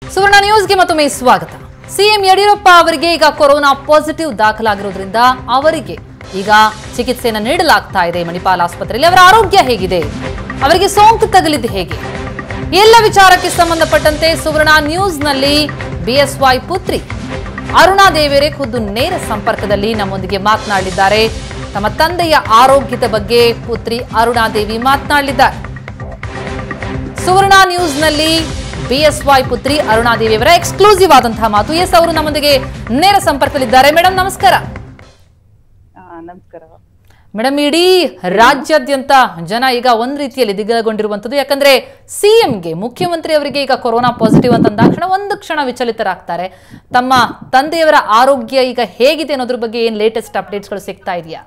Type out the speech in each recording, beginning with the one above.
ಸುವರ್ಣ ನ್ಯೂಸ್ಗೆ ಮತ್ತೊಮ್ಮೆ ಸ್ವಾಗತ ಸಿಎಂ ಯಡಿಯೂರಪ್ಪ ಅವರಿಗೆ ಈಗ ಕೊರೋನಾ ಪಾಸಿಟಿವ್ ದಾಖಲಾಗಿರೋದ್ರಿಂದ ಅವರಿಗೆ ಈಗ ಚಿಕಿತ್ಸೆಯನ್ನು ನೀಡಲಾಗ್ತಾ ಇದೆ ಮಣಿಪಾಲ್ ಆಸ್ಪತ್ರೆಯಲ್ಲಿ ಅವರ ಆರೋಗ್ಯ ಹೇಗಿದೆ ಅವರಿಗೆ ಸೋಂಕು ತಗುಲಿದ್ದು ಹೇಗೆ ಎಲ್ಲ ವಿಚಾರಕ್ಕೆ ಸಂಬಂಧಪಟ್ಟಂತೆ ಸುವರ್ಣ ನ್ಯೂಸ್ನಲ್ಲಿ ಬಿಎಸ್ವೈ ಪುತ್ರಿ ಅರುಣಾ ದೇವೇರೆ ಖುದ್ದು ನೇರ ಸಂಪರ್ಕದಲ್ಲಿ ನಮ್ಮೊಂದಿಗೆ ಮಾತನಾಡಲಿದ್ದಾರೆ ತಮ್ಮ ತಂದೆಯ ಆರೋಗ್ಯದ ಬಗ್ಗೆ ಪುತ್ರಿ ಅರುಣಾ ದೇವಿ ಮಾತನಾಡಲಿದ್ದಾರೆ ಸುವರ್ಣ ನ್ಯೂಸ್ನಲ್ಲಿ ಬಿಎಸ್ವೈ ಪುತ್ರಿ ಅರುಣಾದೇವಿ ಅವರ ಎಕ್ಸ್ಕ್ಲೂಸಿವ್ ಆದಂತಹ ಮಾತು ಎಸ್ ಅವರು ನಮ್ಮೊಂದಿಗೆ ನೇರ ಸಂಪರ್ಕದಲ್ಲಿದ್ದಾರೆ ಮೇಡಮ್ ನಮಸ್ಕಾರ ಆ, ನಮಸ್ಕಾರ ಮೇಡಮ್ ಇಡೀ ರಾಜ್ಯಾದ್ಯಂತ ಜನ ಈಗ ಒಂದ್ ರೀತಿಯಲ್ಲಿ ದಿಗ್ಗಗೊಂಡಿರುವಂತದ್ದು ಯಾಕಂದ್ರೆ ಸಿಎಂಗೆ ಮುಖ್ಯಮಂತ್ರಿ ಅವರಿಗೆ ಈಗ ಕೊರೋನಾ ಪಾಸಿಟಿವ್ ಅಂತ ಅಂದಾಕ್ಷಣ ಒಂದು ಕ್ಷಣ ವಿಚಲಿತರಾಗ್ತಾರೆ ತಮ್ಮ ತಂದೆಯವರ ಆರೋಗ್ಯ ಈಗ ಹೇಗಿದೆ ಅನ್ನೋದ್ರ ಬಗ್ಗೆ ಏನ್ ಲೇಟೆಸ್ಟ್ ಅಪ್ಡೇಟ್ಸ್ಗಳು ಸಿಗ್ತಾ ಇದೆಯಾ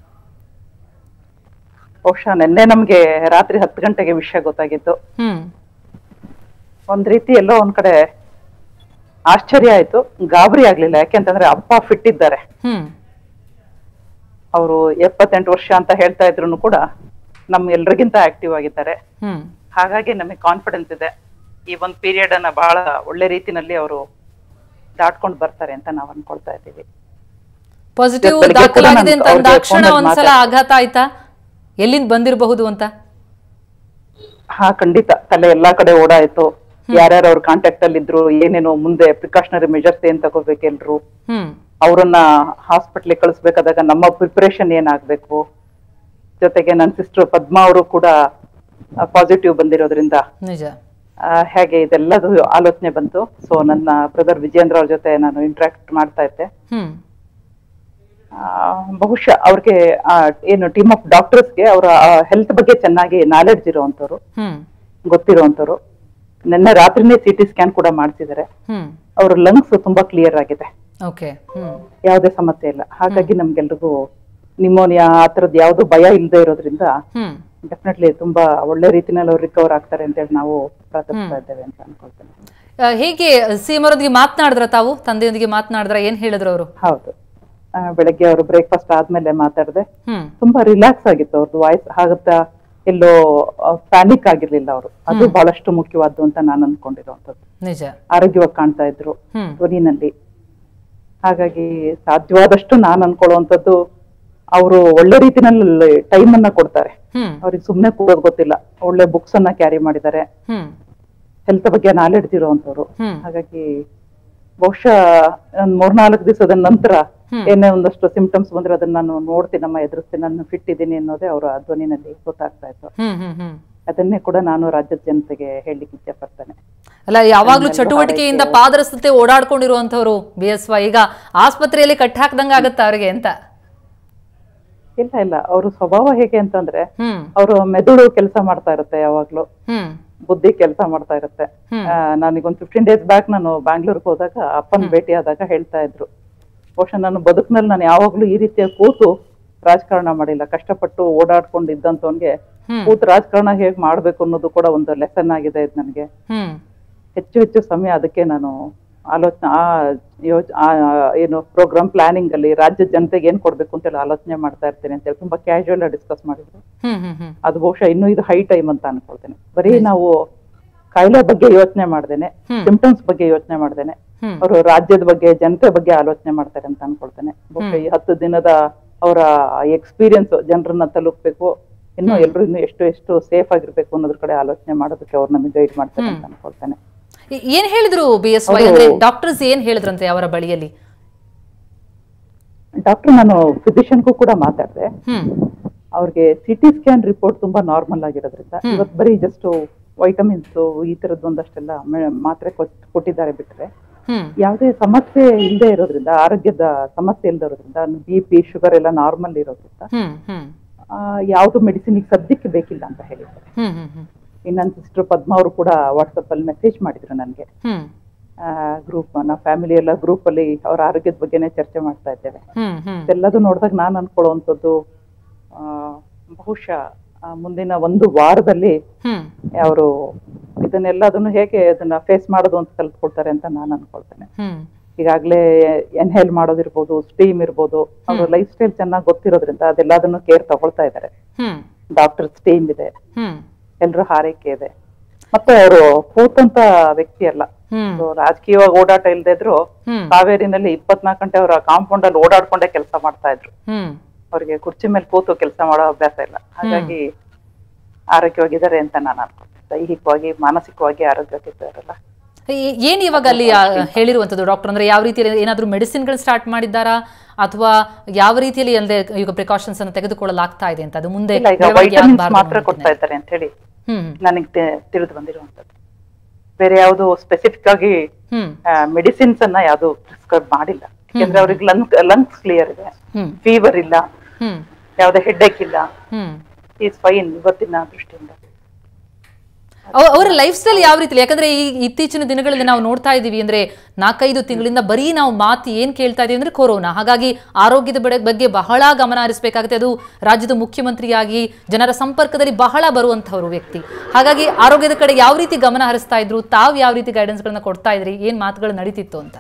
ಬಹುಶಃ ನಿನ್ನೆ ನಮ್ಗೆ ರಾತ್ರಿ ಹತ್ತು ಗಂಟೆಗೆ ವಿಷಯ ಗೊತ್ತಾಗಿತ್ತು ಹ್ಮ್ ಒಂದ್ ರೀತಿ ಎಲ್ಲೋ ಒಂದ್ ಕಡೆ ಆಶ್ಚರ್ಯ ಆಯ್ತು ಗಾಬರಿ ಆಗ್ಲಿಲ್ಲ ಯಾಕೆಂತಂದ್ರೆ ಅಪ್ಪ ಫಿಟ್ ಇದ್ದಾರೆ ಹ್ಮ್ ಅವರು ಎಪ್ಪತ್ತೆಂಟು ವರ್ಷ ಅಂತ ಹೇಳ್ತಾ ಇದ್ರು ಕೂಡ ನಮ್ ಎಲ್ರಿಗಿಂತ ಆಕ್ಟಿವ್ ಆಗಿದ್ದಾರೆ ಹ್ಮ್ ಹಾಗಾಗಿ ನಮಗೆ ಕಾನ್ಫಿಡೆನ್ಸ್ ಇದೆ ಈ ಒಂದು ಪೀರಿಯಡ್ ಅನ್ನ ಬಹಳ ಒಳ್ಳೆ ರೀತಿನಲ್ಲಿ ಅವರು ದಾಟ್ಕೊಂಡು ಬರ್ತಾರೆ ಅಂತ ನಾವು ಅನ್ಕೊಳ್ತಾ ಇದ್ದೀವಿ ಪಾಸಿಟಿವ್ ಬೆಳಗ್ಗೆ ಕೂಡ ದಾಖಲಾಗಿದೆ ನಾನು ಅಂತ ಅವ್ರಿಗೆ ಅಂದಾಕ್ಷಣ phone ಅಲ್ಲಿ ಒಂದ್ಸಲ ಮಾತಾಡ್ದೆ. ಆಘಾತ ಆಯ್ತಾ ಎಲ್ಲಿಂದ ಬಂದಿರಬಹುದು ಅಂತ ಹಾ ಖಂಡಿತ ತಲೆ ಎಲ್ಲಾ ಕಡೆ ಓಡಾಯ್ತು ಯಾರ್ಯಾರು ಅವ್ರ ಕಾಂಟ್ಯಾಕ್ಟ್ ಅಲ್ಲಿ ಇದ್ರು ಏನೇನೋ ಮುಂದೆ ಪ್ರಿಕಾಷನರಿ ಮೆಜರ್ಸ್ ಏನ್ ತಗೋಬೇಕು ಎಲ್ರು ಹ್ಮ್ ಅವ್ರನ್ನ ಹಾಸ್ಪಿಟ್ಲಿಗೆ ಕಳಿಸ್ಬೇಕಾದಾಗ ನಮ್ಮ ಪ್ರಿಪರೇಷನ್ ಏನಾಗ್ಬೇಕು ಜೊತೆಗೆ ನನ್ನ ಸಿಸ್ಟರ್ ಪದ್ಮಾ ಅವರು ಕೂಡ ಪಾಸಿಟಿವ್ ಬಂದಿರೋದ್ರಿಂದ ನಿಜ ಆ, ಹೇಗೆ ಇದೆಲ್ಲದು ಆಲೋಚನೆ ಬಂತು ಸೊ ನನ್ನ ಬ್ರದರ್ ವಿಜೇಂದ್ರ ಅವ್ರ ಜೊತೆ ನಾನು ಇಂಟ್ರಾಕ್ಟ್ ಮಾಡ್ತಾ ಇದ್ದೆ ಹ್ಮ್ ಆ, ಬಹುಶಃ ಅವ್ರಿಗೆ ಆ, ಏನು ಟೀಮ್ ಆಫ್ ಡಾಕ್ಟರ್ಸ್ಗೆ ಅವರ ಹೆಲ್ತ್ ಬಗ್ಗೆ ಚೆನ್ನಾಗಿ ನಾಲೆಡ್ಜ್ ಇರುವಂತವ್ರು ಹ್ಮ್ ಗೊತ್ತಿರುವಂತವ್ರು ನಿನ್ನೆ ರಾತ್ರಿನೇ ಸಿ ಟಿ ಸ್ಕ್ಯಾನ್ ಕೂಡ ಮಾಡ್ತಿದ್ದಾರೆ ಹ್ಮ್ ಅವ್ರ ಲಂಗ್ಸ್ ತುಂಬಾ ಕ್ಲಿಯರ್ ಆಗಿದೆ ಓಕೆ ಹ್ಮ್ ಯಾವುದೇ ಸಮಸ್ಯೆ ಇಲ್ಲ ಹಾಗಾಗಿ ನಮ್ಗೆಲ್ರಿಗೂ ನಿಮೋನಿಯಾ ಆ ಥರದ್ದು ಯಾವ್ದು ಭಯ ಇಲ್ಲದೆ ಇರೋದ್ರಿಂದ ಹ್ಮ್ ಡೆಫಿನೆಟ್ಲಿ ತುಂಬಾ ಒಳ್ಳೆ ರೀತಿನಲ್ಲಿ ಅವ್ರು ರಿಕವರ್ ಆಗ್ತಾರೆ ಅಂತೇಳಿ ನಾವು ಪ್ರಾರ್ಥಿಸ್ತಾ ಇದ್ದೇವೆ ಅಂತ ಅನ್ಕೊಳ್ತೇನೆ ಆ, ಹೇಗೆ ಸಿಎಂ ಅವರೊಂದಿಗೆ ಮಾತನಾಡಿದ್ರ ತಾವು ತಂದೆಯೊಂದಿಗೆ ಮಾತನಾಡಿದ್ರ ಏನ್ ಹೇಳಿದ್ರು ಅವರು ಹೌದು ಆ, ಬೆಳಗ್ಗೆ ಅವರು ಬ್ರೇಕ್ಫಾಸ್ಟ್ ಆದ್ಮೇಲೆ ಮಾತಾಡಿದೆ ಹ್ಮ್ ತುಂಬಾ ರಿಲ್ಯಾಕ್ಸ್ ಆಗಿತ್ತು ಅವ್ರದ್ದು ವಾಯ್ಸ್ ಹಾಗತ್ತಾ ಎಲ್ಲೋ ಪ್ಯಾನಿಕ್ ಆಗಿರ್ಲಿಲ್ಲ ಅವರು ಅದು ಬಹಳಷ್ಟು ಮುಖ್ಯವಾದ್ದು ಅಂತ ನಾನು ಅನ್ಕೊಂಡಿರುವಂತದ್ದು ನಿಜ ಆರೋಗ್ಯವಾಗಿ ಕಾಣ್ತಾ ಇದ್ರು ಹ್ಮ್ ಧ್ವನಿನಲ್ಲಿ ಹಾಗಾಗಿ ಸಾಧ್ಯವಾದಷ್ಟು ನಾನು ಅನ್ಕೊಳ್ಳುವಂಥದ್ದು ಅವರು ಒಳ್ಳೆ ರೀತಿನಲ್ಲಿ ಟೈಮ್ ಅನ್ನ ಕೊಡ್ತಾರೆ ಹ್ಮ್ ಅವ್ರಿಗೆ ಸುಮ್ಮನೆ ಕೂರೋದು ಗೊತ್ತಿಲ್ಲ ಒಳ್ಳೆ ಬುಕ್ಸ್ ಅನ್ನ ಕ್ಯಾರಿ ಮಾಡಿದ್ದಾರೆ ಹ್ಮ್ ಹೆಲ್ತ್ ಬಗ್ಗೆ ನಾಲೆಡ್ಜ್ ಇರುವಂತವ್ರು ಹ್ಮ್ ಹಾಗಾಗಿ ಬಹುಶಃ ಒಂದ್ ಮೂರ್ನಾಲ್ಕು ದಿವಸದ ನಂತರ ಹ್ಮ್. ಏನೇ ಒಂದಷ್ಟು ಸಿಂಪ್ಟಮ್ಸ್ ಬಂದ್ರೆ ಅದನ್ನ ನಾನು ನೋಡ್ತೀನಿ ನಮ್ಮ ಎದುರಿಸ್ತೀನಿ ನಾನು ಫಿಟ್ ಇದ್ದೀನಿ ಅನ್ನೋದೇ ಅವರ ಧ್ವನಿನಲ್ಲಿ ಗೊತ್ತಾಗ್ತಾ ಇತ್ತು ಹ್ಮ್ ಹ್ಮ್ ಹ್ಮ್ ಅದನ್ನೇ ಕೂಡ ನಾನು ರಾಜ್ಯದ ಜನತೆಗೆ ಹೇಳಲಿಕ್ಕೆ ಇಚ್ಛೆ ಪಡ್ತೇನೆ ಅಲ್ಲ ಯಾವಾಗ್ಲೂ ನನ್ನೆಲ್ಲ ಚಟುವಟಿಕೆಯಿಂದ ಹಾರೈಕೆ- ಪಾದರಸತೆ ಓಡಾಡ್ಕೊಂಡಿರುವಂತವ್ರು ಬಿ ಎಸ್ ವೈ ಈಗ ಆಸ್ಪತ್ರೆಯಲ್ಲಿ ಕಟ್ಟಿ ಹಾಕ್ದಂಗ ಆಗತ್ತ ಅವ್ರಿಗೆ ಅಂತ ಇಲ್ಲ ಇಲ್ಲ ಅವ್ರ ಸ್ವಭಾವ ಹೇಗೆ ಅಂತಂದ್ರೆ ಹ್ಮ್ ಅವರು ಮೆದುಳು ಕೆಲಸ ಮಾಡ್ತಾ ಇರುತ್ತೆ ಯಾವಾಗ್ಲೂ ಹ್ಮ್ ಬುದ್ಧಿ ಕೆಲಸ ಮಾಡ್ತಾ ಇರುತ್ತೆ ಹ್ಮ್. ಆ, ನಾನೀಗೊಂದು ಫಿಫ್ಟೀನ್ ಡೇಸ್ ಬ್ಯಾಕ್ ನಾನು ಬ್ಯಾಂಗ್ಳೂರ್ಗೆ ಹೋದಾಗ ಅಪ್ಪನ ಭೇಟಿ ಆದಾಗ ಹೇಳ್ತಾ ಇದ್ರು ಬಹುಶಃ ನಾನು ಬದುಕಿನಲ್ಲಿ ನಾನು ಯಾವಾಗ್ಲೂ ಈ ರೀತಿಯ ಕೂತು ರಾಜಕಾರಣ ಮಾಡಿಲ್ಲ ಕಷ್ಟಪಟ್ಟು ಓಡಾಡ್ಕೊಂಡು ಇದ್ದಂತವನ್ಗೆ ಹ್ಮ್. ಕೂತು ರಾಜಕಾರಣ ಹೇಗ್ ಮಾಡ್ಬೇಕು ಅನ್ನೋದು ಕೂಡ ಒಂದು ಲೆಸನ್ ಆಗಿದೆ ಇದು ನನಗೆ ಹ್ಮ್ ಹೆಚ್ಚು ಹೆಚ್ಚು ಸಮಯ ಅದಕ್ಕೆ ನಾನು ಆಲೋಚನೆ ಆ ಯೋಚ ಆ ಏನು ಪ್ರೋಗ್ರಾಮ್ ಪ್ಲಾನಿಂಗ್ ಅಲ್ಲಿ ರಾಜ್ಯದ ಜನತೆಗೆ ಏನ್ ಕೊಡ್ಬೇಕು ಅಂತೇಳಿ ಆಲೋಚನೆ ಮಾಡ್ತಾ ಇರ್ತೀನಿ ಅಂತೇಳಿ ತುಂಬಾ ಕ್ಯಾಶುವಲ್ ಡಿಸ್ಕಸ್ ಮಾಡಿದ್ರು ಹ್ಮ್ ಹ್ಮ್ ಹ್ಮ್ ಅದು ಬಹುಶಃ ಇನ್ನೂ ಇದು ಹೈ ಟೈಮ್ ಅಂತ ಅನ್ಕೊಳ್ತೇನೆ ಬರೀ ನಾವು ಕಾಯಿಲೆ ಬಗ್ಗೆ ಯೋಚನೆ ಮಾಡ್ದೇನೆ ಹ್ಮ್. ಸಿಂಪ್ಟಮ್ಸ್ ಬಗ್ಗೆ ಯೋಚನೆ ಮಾಡ್ದೇನೆ ಹ್ಮ್ ಅವರು ರಾಜ್ಯದ ಬಗ್ಗೆ ಜನತೆ ಬಗ್ಗೆ ಆಲೋಚನೆ ಮಾಡ್ತಾರೆ ಅಂತ ಅನ್ಕೊಳ್ತೇನೆ ಬಹುಶಃ ಈ ಹತ್ತು ದಿನದ ಅವರ ಎಕ್ಸ್ಪೀರಿಯನ್ಸ್ ಜನರನ್ನ ತಲುಪಬೇಕು ಇನ್ನು ಎಲ್ರು ಇನ್ನು ಎಷ್ಟು ಎಷ್ಟು ಸೇಫ್ ಆಗಿರ್ಬೇಕು ಅನ್ನೋದ್ರ ಕಡೆ ಆಲೋಚನೆ ಮಾಡೋದಕ್ಕೆ ಅವ್ರು ನಮಗೆ ಗೈಡ್ ಮಾಡ್ತಾರೆ ಅಂತ ಅನ್ಕೊಳ್ತೇನೆ ಏ- ಏನ್ ಹೇಳಿದ್ರು ಬಿ ಎಸ್ ವೈ ಅವರು- ಅಂದ್ರೆ ಡಾಕ್ಟರ್ಸ್ ಏನ್ ಹೇಳಿದ್ರಂತೆ ಅವರ ಬಳಿಯಲ್ಲಿ ಡಾಕ್ಟರ್ ನಾನು ಫಿಸಿಷಿಯನ್ಗೂ ಕೂಡ ಮಾತಾಡಿದೆ ಹ್ಮ್ ಅವ್ರಿಗೆ ಸಿ ಟಿ ಸ್ಕ್ಯಾನ್ ರಿಪೋರ್ಟ್ ತುಂಬಾ ನಾರ್ಮಲ್ ಆಗಿರೋದ್ರಿಂದ ಇವತ್ತು ಬರೀ ಜಸ್ಟ್ ವೈಟಮಿನ್ಸ್ ಈ ತರದ್ದು ಒಂದಷ್ಟೆಲ್ಲ ಮೆ- ಮಾತ್ರೆ ಕೊಟ್- ಕೊಟ್ಟಿದ್ದಾರೆ ಬಿಟ್ರೆ ಹ್ಮ್ ಯಾವುದೇ ಸಮಸ್ಯೆ ಇಲ್ಲದೆ ಇರೋದ್ರಿಂದ ಆರೋಗ್ಯದ ಸಮಸ್ಯೆ ಇಲ್ಲದೆ ಇರೋದ್ರಿಂದ ಬಿ ಪಿ ಶುಗರ್ ಎಲ್ಲ ನಾರ್ಮಲ್ ಇರೋದ್ರಿಂದ ಹ್ಮ್ ಹ್ಮ್ ಆ, ಯಾವ್ದು ಮೆಡಿಸಿನ್ ಈಗ ಸದ್ಯಕ್ಕೆ ಬೇಕಿಲ್ಲ ಅಂತ ಹೇಳಿದ್ದಾರೆ ಹ್ಮ್ ಹ್ಮ್ ಹ್ಮ್ ಇನ್ನು ನನ್ನ ಸಿಸ್ಟರ್ ಪದ್ಮ ಅವರು ಕೂಡ ವಾಟ್ಸಪ್ ಅಲ್ಲಿ ಮೆಸೇಜ್ ಮಾಡಿದ್ರು ನನಗೆ ಹ್ಮ್ ಗ್ರೂಪ್ ನಮ್ಮ ಫ್ಯಾಮಿಲಿ ಎಲ್ಲ ಗ್ರೂಪ್ ಅಲ್ಲಿ ಅವ್ರ ಆರೋಗ್ಯದ ಬಗ್ಗೆನೇ ಚರ್ಚೆ ಮಾಡ್ತಾ ಇದ್ದೇವೆ ಹ್ಮ್ ಹ್ಮ್ ಇದೆಲ್ಲದು ನೋಡಿದಾಗ ನಾನು ಅನ್ಕೊಳ್ಳುವಂಥದ್ದು ಆ, ಬಹುಶಃ ಆ, ಮುಂದಿನ ಒಂದು ವಾರದಲ್ಲಿ ಹ್ಮ್ ಅವರು ಇದನ್ನೆಲ್ಲದನ್ನು ಹೇಗೆ ಅದನ್ನ ಫೇಸ್ ಮಾಡೋದು ಅಂತ ಕಲ್ತ್ಕೊಳ್ತಾರೆ ಅಂತ ನಾನು ಅನ್ಕೊಳ್ತೇನೆ ಹ್ಮ್ ಈಗಾಗಲೇ ಎನ್ಹೇಲ್ ಮಾಡೋದಿರ್ಬೋದು ಸ್ಟೀಮ್ ಇರ್ಬೋದು ಅವ್ರ ಲೈಫ್ ಸ್ಟೈಲ್ ಚೆನ್ನಾಗಿ ಗೊತ್ತಿರೋದ್ರಿಂದ ಅದೆಲ್ಲದನ್ನು ಕೇರ್ ತಗೊಳ್ತಾ ಇದ್ದಾರೆ ಹ್ಮ್ ಡಾಕ್ಟರ್ ಸ್ಟೀಮ್ ಇದೆ ಹ್ಮ್ ಎಲ್ರ ಹಾರೈಕೆ ಇದೆ ಮತ್ತೆ ಅವರು ಕೂತಂತ ವ್ಯಕ್ತಿ ಅಲ್ಲ ಹ್ಮ್ So, ರಾಜಕೀಯವಾಗಿ ಓಡಾಟ ಇಲ್ದೇ ಇದ್ರು ಹ್ಮ್ ಕಾವೇರಿನಲ್ಲಿ ಇಪ್ಪತ್ನಾಲ್ಕು ಗಂಟೆ ಅವರ ಕಾಂಪೌಂಡ್ ಅಲ್ಲಿ ಓಡಾಡ್ಕೊಂಡೇ ಕೆಲಸ ಮಾಡ್ತಾ ಇದ್ರು ಹ್ಮ್ ಅವ್ರಿಗೆ ಕುರ್ಚಿ ಮೇಲೆ ಕೂತು ಕೆಲಸ ಮಾಡೋ ಅಭ್ಯಾಸ ಇಲ್ಲ ಹಾಗಾಗಿ ಆರೋಗ್ಯವಾಗಿದ್ದಾರೆ ಅಂತ ನಾನು ಅನ್ಕೊಂಡೆ ದೈಹಿಕವಾಗಿ ಮಾನಸಿಕವಾಗಿ ಆರೋಗ್ಯವಾಗಿದ್ದಾರಲ್ಲ ಏ- ಏನ್ ಇವಾಗ ಅಲ್ಲಿ ಆ, ಹೇಳಿರುವಂತದ್ದು ಡಾಕ್ಟರ್ ಅಂದ್ರೆ ಯಾವ ರೀತಿಯಲ್ಲಿ ಏನಾದ್ರೂ ಮೆಡಿಸಿನ್ಗಳು ಸ್ಟಾರ್ಟ್ ಮಾಡಿದ್ದಾರಾ ಅಥವಾ ಯಾವ ರೀತಿಯಲ್ಲಿ ಅಂದ್ರೆ ಈಗ ಪ್ರಿಕಾಷನ್ಸ್ ಅನ್ನು ತೆಗೆದುಕೊಳ್ಳಲಾಗ್ತಾ ಇದೆ ಅಂತ ಅದು ಮುಂದೆ ಇಲ್ಲ ಈಗ ಬೆಳವಣಿಗೆ ವೈಟಮಿನ್ಸ್ ಆಗ್ಬಾರ್ದು ಮಾತ್ರ ಅನ್ನೋ ಕೊಡ್ತಾ ಇದ್ದಾರೆ ಅಂತ ಹೇಳಿ ಹ್ಮ್ ನನಗೆ ತಿಳಿದು ಬಂದಿರುವಂತದ್ದು ಬೇರೆ ಯಾವುದು ಸ್ಪೆಸಿಫಿಕ್ ಆಗಿ ಹ್ಮ್ ಮೆಡಿಸಿನ್ಸ್ ಅನ್ನ ಯಾವುದು ಪ್ರಿಸ್ಕ್ರೈಬ್ ಮಾಡಿಲ್ಲ ಯಾಕಂದ್ರೆ ಅವ್ರಿಗೆ ಲಂಗ್ ಲಂಗ್ಸ್ ಕ್ಲಿಯರ್ ಇದೆ ಹ್ಮ್ ಫೀವರ್ ಇಲ್ಲ ಹ್ಮ್ ಯಾವುದೇ ಹೆಡ್ಏಕ್ ಇಲ್ಲ ಹ್ಮ್ ಈಸ್ ಫೈನ್ ಇವತ್ತಿನ ದೃಷ್ಟಿಯಿಂದ ಅವ- ಅವರ ಲೈಫ್ ಸ್ಟೈಲ್ ಯಾವ ರೀತಿ ಯಾಕಂದ್ರೆ ಈ ಇತ್ತೀಚಿನ ದಿನಗಳಲ್ಲಿ ನಾವು ನೋಡ್ತಾ ಇದೀವಿ ಅಂದ್ರೆ ನಾಲ್ಕೈದು ತಿಂಗಳಿಂದ ಬರೀ ನಾವು ಮಾತು ಏನ್ ಕೇಳ್ತಾ ಇದೀವಿ ಅಂದ್ರೆ ಕೊರೋನಾ ಹಾಗಾಗಿ ಆರೋಗ್ಯದ ಬಡ- ಬಗ್ಗೆ ಬಹಳ ಗಮನ ಹರಿಸಬೇಕಾಗುತ್ತೆ ಅದು ರಾಜ್ಯದ ಮುಖ್ಯಮಂತ್ರಿಯಾಗಿ ಜನರ ಸಂಪರ್ಕದಲ್ಲಿ ಬಹಳ ಬರುವಂತವರು ವ್ಯಕ್ತಿ ಹಾಗಾಗಿ ಆರೋಗ್ಯದ ಕಡೆ ಯಾವ ರೀತಿ ಗಮನ ಹರಿಸ್ತಾ ಇದ್ರು ತಾವ್ ಯಾವ ರೀತಿ ಗೈಡೆನ್ಸ್ ಗಳನ್ನ ಕೊಡ್ತಾ ಇದ್ರಿ ಏನ್ ಮಾತುಗಳು ನಡೀತಿತ್ತು ಅಂತ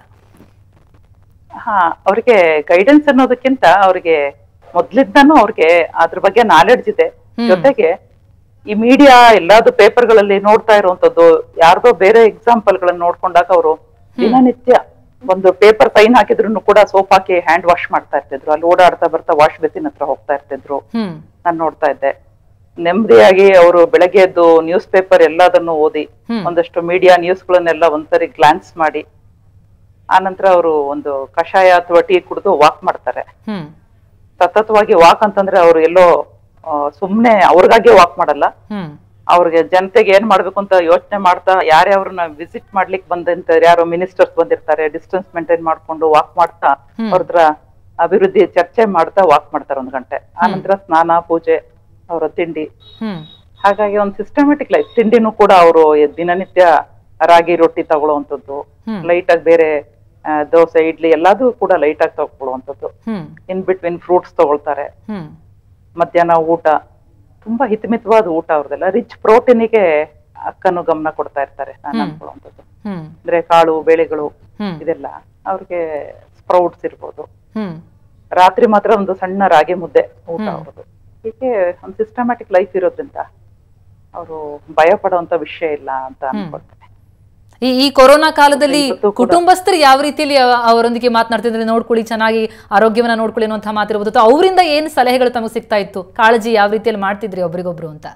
ಹಾ ಅವ್ರಿಗೆ ಗೈಡೆನ್ಸ್ ಅನ್ನೋದಕ್ಕಿಂತ ಅವ್ರಿಗೆ ಮೊದ್ಲಿಂದಾನು ಅವ್ರಿಗೆ ಅದ್ರ ಬಗ್ಗೆ ನಾಲೆಡ್ಜ್ ಇದೆ ಜೊತೆಗೆ ಈ ಮೀಡಿಯಾ ಎಲ್ಲಾದು ಪೇಪರ್ಗಳಲ್ಲಿ ನೋಡ್ತಾ ಇರುವಂತದ್ದು ಯಾರ್ದೋ ಬೇರೆ ಎಕ್ಸಾಂಪಲ್ ಗಳನ್ನ ನೋಡ್ಕೊಂಡಾಗ ಅವರು ದಿನನಿತ್ಯ ಒಂದು ಪೇಪರ್ ಸೈನ್ ಹಾಕಿದ್ರು ಕೂಡ ಸೋಪ್ ಹಾಕಿ ಹ್ಯಾಂಡ್ ವಾಶ್ ಮಾಡ್ತಾ ಇರ್ತಿದ್ರು ಅಲ್ಲಿ ಓಡಾಡ್ತಾ ಬರ್ತಾ ವಾಶ್ ಬೇಸಿನ್ ಹತ್ರ ಹೋಗ್ತಾ ಇರ್ತಿದ್ರು ಹ್ಮ್ ನಾನ್ ನೋಡ್ತಾ ಇದ್ದೆ ನೆಮ್ಮದಿಯಾಗಿ ಅವರು ಬೆಳಗ್ಗೆ ಎದ್ದು ನ್ಯೂಸ್ ಪೇಪರ್ ಎಲ್ಲದನ್ನು ಓದಿ ಹ್ಮ್. ಒಂದಷ್ಟು ಮೀಡಿಯಾ ನ್ಯೂಸ್ಗಳನ್ನೆಲ್ಲ ಒಂದ್ಸರಿ ಗ್ಲಾನ್ಸ್ ಮಾಡಿ ಆನಂತರ ಅವರು ಒಂದು ಕಷಾಯ ಅಥವಾ ಟೀ ಕುಡಿದು ವಾಕ್ ಮಾಡ್ತಾರೆ ಹ್ಮ್ ಸತತವಾಗಿ ವಾಕ್ ಅಂತಂದ್ರೆ ಅವರು ಎಲ್ಲೋ ಆ, ಸುಮ್ನೆ ಅವ್ರಿಗಾಗೆ ವಾಕ್ ಮಾಡಲ್ಲ ಹ್ಮ್ ಅವ್ರಿಗೆ ಜನತೆಗೆ ಏನ್ ಮಾಡ್ಬೇಕು ಅಂತ ಯೋಚನೆ ಮಾಡ್ತಾ ಯಾರ್ಯಾವ್ರನ್ನ ವಿಸಿಟ್ ಮಾಡ್ಲಿಕ್ಕೆ ಬಂದಂತ ಯಾರೋ ಮಿನಿಸ್ಟರ್ಸ್ ಬಂದಿರ್ತಾರೆ ಡಿಸ್ಟೆನ್ಸ್ ಮೇಂಟೈನ್ ಮಾಡ್ಕೊಂಡು ವಾಕ್ ಮಾಡ್ತಾ ಅವ್ರ ಹತ್ರ ಅಭಿವೃದ್ಧಿ ಚರ್ಚೆ ಮಾಡ್ತಾ ವಾಕ್ ಮಾಡ್ತಾರೆ ಒಂದ್ ಗಂಟೆ ಆನಂತರ ಸ್ನಾನ ಪೂಜೆ ಅವರ ತಿಂಡಿ ಹ್ಮ್ ಹಾಗಾಗಿ ಒಂದು ಸಿಸ್ಟಮ್ಯಾಟಿಕ್ ಲೈಫ್ ತಿಂಡಿನೂ ಕೂಡ ಅವರು ದಿನನಿತ್ಯ ರಾಗಿ ರೊಟ್ಟಿ ತಗೊಳ್ಳುವಂಥದ್ದು ಹ್ಮ್. ಲೈಟ್ ಆಗಿ ಬೇರೆ ಆ, ದೋಸೆ ಇಡ್ಲಿ ಎಲ್ಲದೂ ಕೂಡ ಲೈಟ್ ಆಗಿ ತಗೊಳ್ಳುವಂಥದ್ದು ಹ್ಮ್ ಇನ್ ಬಿಟ್ವೀನ್ ಫ್ರೂಟ್ಸ್ ತಗೊಳ್ತಾರೆ ಹ್ಮ್ ಮಧ್ಯಾಹ್ನ ಊಟ ತುಂಬಾ ಹಿತಮಿತವಾದ ಊಟ ಅವ್ರದೆಲ್ಲ ರಿಚ್ ಪ್ರೋಟೀನಿಗೆ ಅಕ್ಕನು ಗಮನ ಕೊಡ್ತಾ ಇರ್ತಾರೆ ನಾನು ಅನ್ಕೊಳ್ಳುವಂಥದ್ದು ಹ್ಮ್ ಅಂದ್ರೆ ಕಾಳು ಬೇಳೆಗಳು ಹ್ಮ್ ಇದೆಲ್ಲ ಅವ್ರಿಗೆ ಸ್ಪ್ರೌಟ್ಸ್ ಇರ್ಬೋದು ಹ್ಮ್ ರಾತ್ರಿ ಮಾತ್ರ ಒಂದು ಸಣ್ಣ ರಾಗಿ ಮುದ್ದೆ ಊಟ ಅವ್ರದ್ದು ಹೀಗೆ ಒಂದು ಸಿಸ್ಟಮ್ಯಾಟಿಕ್ ಲೈಫ್ ಇರೋದ್ರಿಂದ ಅವರು ಭಯ ಪಡುವಂತ ವಿಷಯ ಇಲ್ಲ ಅಂತ ಅನ್ಕೊಳ್ತೇನೆ ಈ ಈ ಕೊರೋನಾ ಕಾಲದಲ್ಲಿ ಇವತ್ತು ಕೂಡ- ಕುಟುಂಬಸ್ಥರು ಯಾವ ರೀತಿಯಲ್ಲಿ ಅವ- ಅವರೊಂದಿಗೆ ಮಾತನಾಡ್ತಿದ್ರೆ ನೋಡ್ಕೊಳ್ಳಿ ಚೆನ್ನಾಗಿ ಆರೋಗ್ಯವನ್ನ ನೋಡ್ಕೊಳ್ಳಿ ಅನ್ನುವಂಥ ಮಾತಿರ್ಬೋದು ಅಥವಾ ಅವರಿಂದ ಏನು ಸಲಹೆಗಳು ತಮಗೆ ಸಿಗ್ತಾ ಇತ್ತು ಕಾಳಜಿ ಯಾವ ರೀತಿಯಲ್ಲಿ ಮಾಡ್ತಿದ್ರಿ ಒಬ್ರಿಗೊಬ್ರು ಅಂತ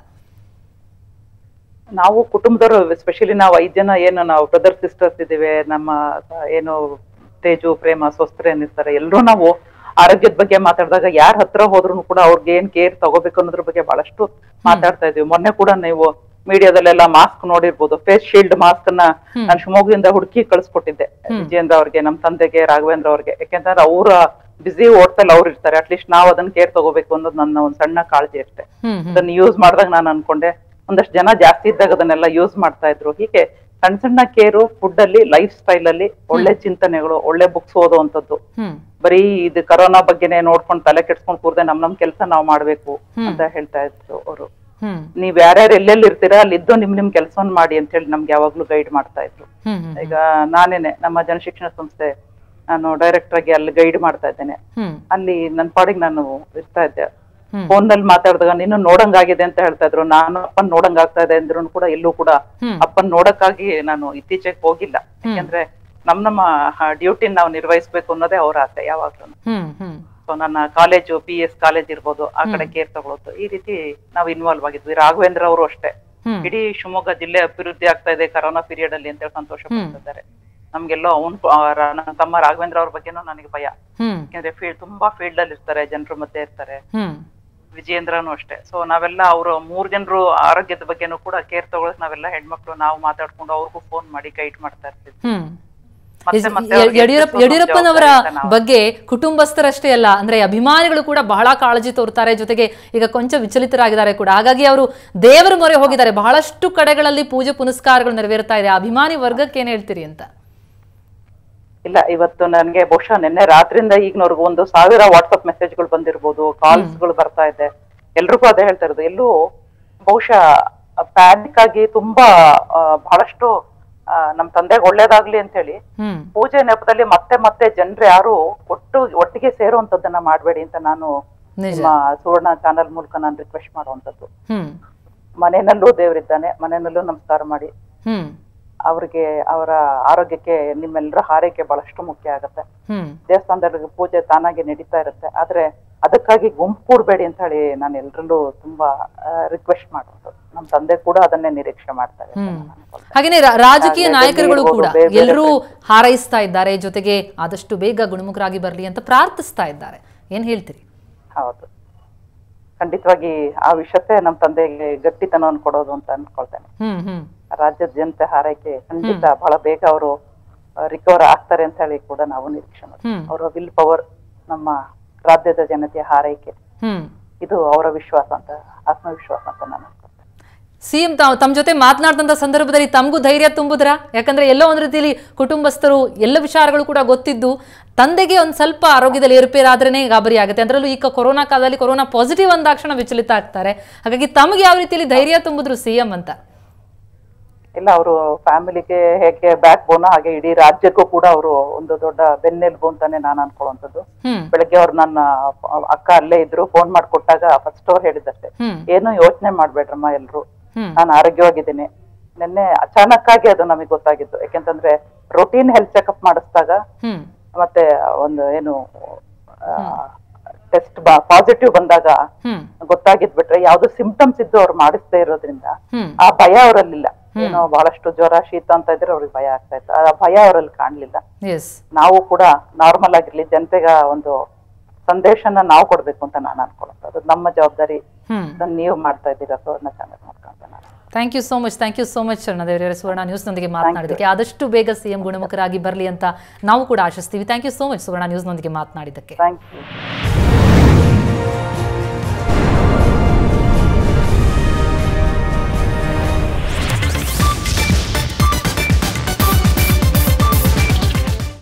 ನಾವು ಕುಟುಂಬದವರು ಸ್ಪೆಷಲಿ ನಾವು ಐದ್ ಜನ ಏನು ನಾವು ಬ್ರದರ್ ಸಿಸ್ಟರ್ಸ್ ಇದ್ದೀವಿ ನಮ್ಮ ಏನು ತೇಜು ಪ್ರೇಮ ಸ್ವಸ್ಥರು ಏನಿರ್ತಾರೆ ಎಲ್ಲರೂ ನಾವು ಆರೋಗ್ಯದ ಬಗ್ಗೆ ಮಾತಾಡಿದಾಗ ಯಾರ ಹತ್ರ ಹೋದ್ರು ಕೂಡ ಅವ್ರಿಗೆ ಏನ್ ಕೇರ್ ತಗೋಬೇಕು ಅನ್ನೋದ್ರ ಬಗ್ಗೆ ಬಹಳಷ್ಟು ಮಾತಾಡ್ತಾ ಇದೀವಿ ಮೊನ್ನೆ ಕೂಡ ನೀವು ಮೀಡಿಯಾದಲ್ಲೆಲ್ಲ ಮಾಸ್ಕ್ ನೋಡಿರ್ಬೋದು ಫೇಸ್ ಶೀಲ್ಡ್ ಮಾಸ್ಕ್ ಅನ್ನ ನಾನು ಶಿವಮೊಗ್ಗದಿಂದ ಹುಡುಕಿ ಕಳಿಸ್ಕೊಟ್ಟಿದ್ದೆ ವಿಜೇಂದ್ರ ಅವ್ರಿಗೆ ನಮ್ಮ ತಂದೆಗೆ ರಾಘವೇಂದ್ರ ಅವ್ರಿಗೆ ಯಾಕೆಂತಂದ್ರೆ ಅವರ ಬಿಸಿ ಓಡ್ತಲ್ಲಿ ಅವ್ರು ಇರ್ತಾರೆ ಅಟ್ಲೀಸ್ಟ್ ನಾವು ಅದನ್ನ ಕೇರ್ ತಗೋಬೇಕು ಅನ್ನೋದು ನನ್ನ ಒಂದ್ ಸಣ್ಣ ಕಾಳಜಿ ಅಷ್ಟೇ ಹ್ಮ್ ಹ್ಮ್ ಅದನ್ನ ಯೂಸ್ ಮಾಡಿದಾಗ ನಾನು ಅನ್ಕೊಂಡೆ ಒಂದಷ್ಟು ಜನ ಜಾಸ್ತಿ ಇದ್ದಾಗ ಅದನ್ನೆಲ್ಲ ಯೂಸ್ ಮಾಡ್ತಾ ಇದ್ರು ಹೀಗೆ ಸಣ್ಣ ಸಣ್ಣ ಕೇರು ಫುಡ್ ಅಲ್ಲಿ ಲೈಫ್ ಸ್ಟೈಲ್ ಅಲ್ಲಿ ಒಳ್ಳೆ ಚಿಂತನೆಗಳು ಒಳ್ಳೆ ಬುಕ್ಸ್ ಓದುವಂತದ್ದು ಹ್ಮ್ ಬರೀ ಇದು ಕರೋನಾ ಬಗ್ಗೆನೆ ನೋಡ್ಕೊಂಡು ತಲೆ ಕೆಡ್ಸ್ಕೊಂಡ್ ಕೂರ್ದೆ ನಮ್ ನಮ್ ಕೆಲಸ ನಾವ್ ಮಾಡ್ಬೇಕು ಅಂತ ಹೇಳ್ತಾ ಇದ್ರು ಅವರು ಹ್ಮ್ ನೀವ್ ಯಾರ್ಯಾರು ಎಲ್ಲೆಲ್ಲಿ ಇರ್ತೀರಾ ಅಲ್ಲಿ ಇದ್ದು ನಿಮ್ ನಿಮ್ ಕೆಲಸವನ್ನ ಮಾಡಿ ಅಂತ ಹೇಳಿ ನಮ್ಗೆ ಯಾವಾಗ್ಲೂ ಗೈಡ್ ಮಾಡ್ತಾ ಇದ್ರು ಹ್ಮ್ ಹ್ಮ್ ಈಗ ನಾನೇನೆ ನಮ್ಮ ಜನಶಿಕ್ಷಣ ಸಂಸ್ಥೆ ನಾನು ಡೈರೆಕ್ಟರ್ ಆಗಿ ಅಲ್ಲಿ ಗೈಡ್ ಮಾಡ್ತಾ ಇದ್ದೇನೆ ಹ್ಮ್ ಅಲ್ಲಿ ನನ್ ಪಾಡಿಗೆ ನಾನು ಇರ್ತಾ ಇದ್ದೆ ಹ್ಮ್. ಫೋನ್ ನಲ್ಲಿ ಮಾತಾಡಿದಾಗ ನೀನು ನೋಡಂಗಾಗಿದೆ ಅಂತ ಹೇಳ್ತಾ ಇದ್ರು ನಾನು ಅಪ್ಪನ್ ನೋಡಂಗ್ ಆಗ್ತಾ ಇದೆ ಅಂದ್ರು ಕೂಡ ಎಲ್ಲೂ ಕೂಡ ಹ್ಮ್. ಅಪ್ಪನ್ ನೋಡಕ್ಕಾಗಿ ನಾನು ಇತ್ತೀಚೆಗೆ ಹೋಗಿಲ್ಲ ಯಾಕಂದ್ರೆ ನಮ್ ನಮ್ಮ ಡ್ಯೂಟಿ ನಾವು ನಿರ್ವಹಿಸ್ಬೇಕು ಅನ್ನೋದೇ ಅವ್ರ ಆಸೆ ಯಾವಾಗ್ಲೂ ಹ್ಮ್ ಹ್ಮ್ ಸೊ ನನ್ನ ಕಾಲೇಜು ಪಿ ಎಸ್ ಕಾಲೇಜ್ ಇರ್ಬೋದು ಆ ಕಡೆ ಕೇರ್ ತಗೊಳ್ಳೋದು ಈ ರೀತಿ ನಾವು ಇನ್ವಾಲ್ವ್ ಆಗಿದ್ವಿ ರಾಘವೇಂದ್ರ ಅವರು ಅಷ್ಟೇ ಹ್ಮ್. ಇಡೀ ಶಿವಮೊಗ್ಗ ಜಿಲ್ಲೆ ಅಭಿವೃದ್ಧಿ ಆಗ್ತಾ ಇದೆ ಕರೋನಾ ಪೀರಿಯಡ್ ಅಲ್ಲಿ ಅಂತ ಹೇಳಿ ಸಂತೋಷ ಪಡ್ತಿದ್ದಾರೆ ನಮ್ಗೆಲ್ಲೋ ಅವನ್ ನನ್ನ ತಮ್ಮ ರಾಘವೇಂದ್ರ ಅವ್ರ ಬಗ್ಗೆನೂ ನನಗೆ ಭಯ ಹ್ಮ್ ಯಾಕಂದ್ರೆ ಫೀಲ್ಡ್ ತುಂಬಾ ಫೀಲ್ಡ್ ಅಲ್ಲಿ ಇರ್ತಾರೆ ಜನರ ಮಧ್ಯೆ ಇರ್ತಾರೆ ಹ್ಮ್ ವಿಜಯೇಂದ್ರನು ಅಷ್ಟೇ ಸೊ ನಾವೆಲ್ಲ ಅವರು ಮೂರ್ ಜನರು ಆರೋಗ್ಯದ ಬಗ್ಗೆನೂ ಕೂಡ ಕೇರ್ ತಗೊಳಕ್ ನಾವೆಲ್ಲ ಹೆಣ್ಮಕ್ಳು ನಾವು ಮಾತಾಡ್ಕೊಂಡು ಅವ್ರಿಗೂ ಫೋನ್ ಮಾಡಿ ಗೈಡ್ ಮಾಡ್ತಾ ಇರ್ತೀವಿ ಹ್ಮ್ ಮತ್ತೆ ಇಸ್- ಮತ್ತೆ ಯ- ಅವ್ರಿಗೆ ಯಡಿಯೂರಪ್ಪ ಎದುರಿಸೋ ಯಡಿಯೂರಪ್ಪನವರ ಜವಾಬ್ದಾರಿ ಅಂತ ನಾವು- ಬಗ್ಗೆ ಕುಟುಂಬಸ್ಥರಷ್ಟೇ ಅಲ್ಲ ಅಂದ್ರೆ ಅಭಿಮಾನಿಗಳು ಕೂಡ ಬಹಳ ಕಾಳಜಿ ತೋರ್ತಾರೆ ಜೊತೆಗೆ ಈಗ ಕೊಂಚ ವಿಚಲಿತರಾಗಿದ್ದಾರೆ ಕೂಡ ಹಾಗಾಗಿ ಅವರು ದೇವರ ಮೊರೆ ಹೋಗಿದ್ದಾರೆ ಬಹಳಷ್ಟು ಕಡೆಗಳಲ್ಲಿ ಪೂಜೆ ಪುನಸ್ಕಾರಗಳು ನೆರವೇರ್ತಾ ಇದೆ ಅಭಿಮಾನಿ ವರ್ಗಕ್ಕೆ ಏನ್ ಹೇಳ್ತೀರಿ ಅಂತ ಇಲ್ಲ ಇವತ್ತು ನನ್ಗೆ ಬಹುಶಃ ನಿನ್ನೆ ರಾತ್ರಿಯಿಂದ ಈಗಿನವರೆಗೂ ಒಂದು ಸಾವಿರ ವಾಟ್ಸಪ್ ಮೆಸೇಜ್ಗಳು ಬಂದಿರ್ಬೋದು ಕಾಲ್ಸ್ ಗಳು ಬರ್ತಾ ಇದೆ ಎಲ್ರಿಗೂ ಅದೇ ಹೇಳ್ತಾ ಇರೋದು ಎಲ್ಲೂ ಬಹುಶಃ ಪ್ಯಾನಿಕ್ ಆಗಿ ತುಂಬಾ ಆ, ಬಹಳಷ್ಟು ಆ, ನಮ್ ತಂದೆಗೆ ಒಳ್ಳೇದಾಗ್ಲಿ ಅಂತ ಹೇಳಿ ಹ್ಮ್ ಪೂಜೆ ನೆಪದಲ್ಲಿ ಮತ್ತೆ ಮತ್ತೆ ಜನರು ಯಾರು ಒಟ್ಟು ಒಟ್ಟಿಗೆ ಸೇರುವಂತದ್ದನ್ನ ಮಾಡ್ಬೇಡಿ ಅಂತ ನಾನು ನಿಜ ನಿಮ್ಮ ಸುವರ್ಣ ಚಾನಲ್ ಮೂಲಕ ನಾನು ರಿಕ್ವೆಸ್ಟ್ ಮಾಡುವಂತದ್ದು ಹ್ಮ್ ಮನೆಯಲ್ಲೂ ದೇವರಿದ್ದಾನೆ ಮನೆಯಲ್ಲೂ ನಮಸ್ಕಾರ ಮಾಡಿ ಹ್ಮ್ ಅವ್ರಿಗೆ ಅವರ ಆರೋಗ್ಯಕ್ಕೆ ನಿಮ್ಮೆಲ್ಲರ ಹಾರೈಕೆ ಬಹಳಷ್ಟು ಮುಖ್ಯ ಆಗುತ್ತೆ ಹ್ಮ್ ದೇವಸ್ಥಾನದಲ್ಲಿ ಪೂಜೆ ತಾನಾಗಿ ನಡೀತಾ ಇರುತ್ತೆ ಆದ್ರೆ ಅದಕ್ಕಾಗಿ ಗುಂಪು ಕೂಡ್ಬೇಡಿ ಅಂತ ಹೇಳಿ ನಾನು ಎಲ್ರಲ್ಲೂ ತುಂಬಾ ರಿಕ್ವೆಸ್ಟ್ ಮಾಡೋದು ನಮ್ಮ ತಂದೆ ಕೂಡ ಅದನ್ನೇ ನಿರೀಕ್ಷೆ ಮಾಡ್ತಾರೆ ಅಂತ ಹ್ಮ್ ನಾನು ಅನ್ಕೊಳ್ತೇನೆ. ಹಾಗೇನೆ ರಾ- ರಾಜಕೀಯ ಹಾಗೆ ನಾಯಕರುಗಳು ಡೆಲ್ಲಿ ಕೂಡ ಇರ್ಬೋದು, ಬೇರೆ ಬೇರೆ ಎಲ್ಲರೂ ಹಾರೈಸ್ತಾ ಇದ್ದಾರೆ ಜೊತೆಗೆ ಆದಷ್ಟು ಬೇಗ ಗುಣಮುಖರಾಗಿ ಬರಲಿ ಅಂತ ಪ್ರಾರ್ಥಿಸ್ತಾ ಇದ್ದಾರೆ ಏನ್ ಹೇಳ್ತೀರಿ ಹೌದು ಖಂಡಿತವಾಗಿ ಆ ವಿಷಯത്തെ ನಮ್ಮ ತಂದೆಗೆ ಗಟ್ಟಿತನವನ್ನು ಕೊಡೋದು ಅಂತ ಅನ್ಕೊಳ್ತೇನೆ ಹ್ಮ್ ಹ್ಮ್ ರಾಜ್ಯದ ಜನತೆ ಹಾರೈಕೆ ಖಂಡಿತ ಬಹಳ ಬೇಗ ಅವರು ರಿಕವರ್ ಆಗ್ತಾರೆ ಅಂತ ಹೇಳಿ ಕೂಡ ನಾವು ನಿರೀಕ್ಷೆ ಮಾಡ್ತೀವಿ ಹ್ಮ್ ಅವರ ವಿಲ್ ಪವರ್ ನಮ್ಮ ರಾಜ್ಯದ ಜನತೆಯ ಹಾರೈಕೆ ಹ್ಮ್ ಇದು ಅವರ ವಿಶ್ವಾಸ ಅಂತ ಆತ್ಮವಿಶ್ವಾಸ ಅಂತ ನಾನು ಅನ್ಕೊಳ್ತೇನೆ ಸಿಎಂ ತಮ್ಮ ಜೊತೆ ಮಾತನಾಡಿದಂಥ ಸಂದರ್ಭದಲ್ಲಿ ತಮಗೂ ಧೈರ್ಯ ತುಂಬುದ್ರಾ ಯಾಕಂದ್ರೆ ಎಲ್ಲೋ ಒಂದು ರೀತಿಯಲ್ಲಿ ಕುಟುಂಬಸ್ಥರು ಎಲ್ಲ ವಿಚಾರಗಳು ಕೂಡ ಗೊತ್ತಿದ್ದು ತಂದೆಗೆ ಒಂದು ಸ್ವಲ್ಪ ಆರೋಗ್ಯದಲ್ಲಿ ಏರುಪೇರಾದ್ರೇನೆ ಗಾಬರಿ ಆಗುತ್ತೆ ಅದರಲ್ಲೂ ಈಗ ಕೊರೋನಾ ಕಾಲದಲ್ಲಿ ಕೊರೋನಾ ಪಾಸಿಟಿವ್ ಅಂದಾಕ್ಷಣ ವಿಚಲಿತ ಆಗ್ತಾರೆ ಹಾಗಾಗಿ ತಮಗೆ ಯಾವ ರೀತಿಯಲ್ಲಿ ಧೈರ್ಯ ತುಂಬಿದ್ರು ಸಿಎಂ ಅಂತ ಇಲ್ಲ ಅವರು ಫ್ಯಾಮಿಲಿಗೆ ಹೇಗೆ ಬ್ಯಾಕ್ ಬೋನ್ ಹಾಗೆ ಇಡೀ ರಾಜ್ಯಕ್ಕೂ ಕೂಡ ಅವರು ಒಂದು ದೊಡ್ಡ ಬೆನ್ನೆಲುಬು ಅಂತಾನೆ ನಾನು ಅನ್ಕೊಳ್ಳುವಂಥದ್ದು ಹ್ಮ್ ಬೆಳಗ್ಗೆ ಅವ್ರು ನನ್ನ ಅಕ್ಕ ಅಲ್ಲೇ ಇದ್ರು ಫೋನ್ ಮಾಡ್ಕೊಟ್ಟಾಗ ಫಸ್ಟ್ ಅವ್ರು ಹೇಳಿದಷ್ಟೇ ಹ್ಮ್ ಏನು ಯೋಚನೆ ಮಾಡ್ಬೇಡ್ರಮ್ಮ ಎಲ್ರು ಹ್ಮ್ ನಾನು ಆರೋಗ್ಯವಾಗಿದ್ದೀನಿ ನಿನ್ನೆ ಅಚಾನಕ್ಕಾಗಿ ಅದು ನಮಗೆ ಗೊತ್ತಾಗಿತ್ತು ಯಾಕೆಂತಂದ್ರೆ ರೊಟೀನ್ ಹೆಲ್ತ್ ಚೆಕಪ್ ಮಾಡಿಸಿದಾಗ ಹ್ಮ್ ಮತ್ತೆ ಒಂದು ಏನು ಟೆಸ್ಟ್ ಪಾಸಿಟಿವ್ ಬಂದಾಗ ಹ್ಮ್ ಗೊತ್ತಾಗಿದ್ ಬಿಟ್ರೆ ಯಾವ್ದು ಸಿಂಪ್ಟಮ್ಸ್ ಇದ್ದು ಅವ್ರು ಮಾಡಿಸ್ದೇ ಇರೋದ್ರಿಂದ ಹ್ಮ್ ಆ ಭಯ ಅವರಲ್ಲಿಲ್ಲ ಏನೋ ಬಹಳಷ್ಟು ಜ್ವರ ಶೀತ ಅಂತ ಇದ್ರೆ ಅವ್ರಿಗೆ ಭಯ ಆಗ್ತಾ ಇತ್ತು ಆ ಭಯ ಅವರಲ್ಲಿ ಕಾಣ್ಲಿಲ್ಲ ಎಸ್ ನಾವು ಕೂಡ ನಾರ್ಮಲ್ ಆಗಿರ್ಲಿ ಜನತೆಗ ಒಂದು ಸಂದೇಶನ ನಾವು ಕೊಡ್ಬೇಕು ಅಂತ ನಾನು ಅನ್ಕೊಳ್ಳೋದು ಅದು ನಮ್ಮ ಜವಾಬ್ದಾರಿ ಹ್ಮ್ ಅದನ್ನ ನೀವು ಮಾಡ್ತಾ ಇದ್ದೀರಾ ಸುವರ್ಣ ಚಾನಲ್ ಮಾಡ್ಕೊಂತ ನಾನು thank you so much thank you so much ಶರಣದೇವರೇ ಸುವರ್ಣ ನ್ಯೂಸ್ನೊಂದಿಗೆ ಮಾತನಾಡಿದ್ದಕ್ಕೆ ಆದಷ್ಟು ಬೇಗ ಸಿಎಂ ಗುಣಮುಖರಾಗಿ ಬರಲಿ ಅಂತ ನಾವು ಕೂಡ ಆಶಿಸ್ತೀವಿ thank you so much Suvarna ನ್ಯೂಸ್ನೊಂದಿಗೆ ಮಾತನಾಡಿದ್ದಕ್ಕೆ ಥ್ಯಾಂಕ್ ಯು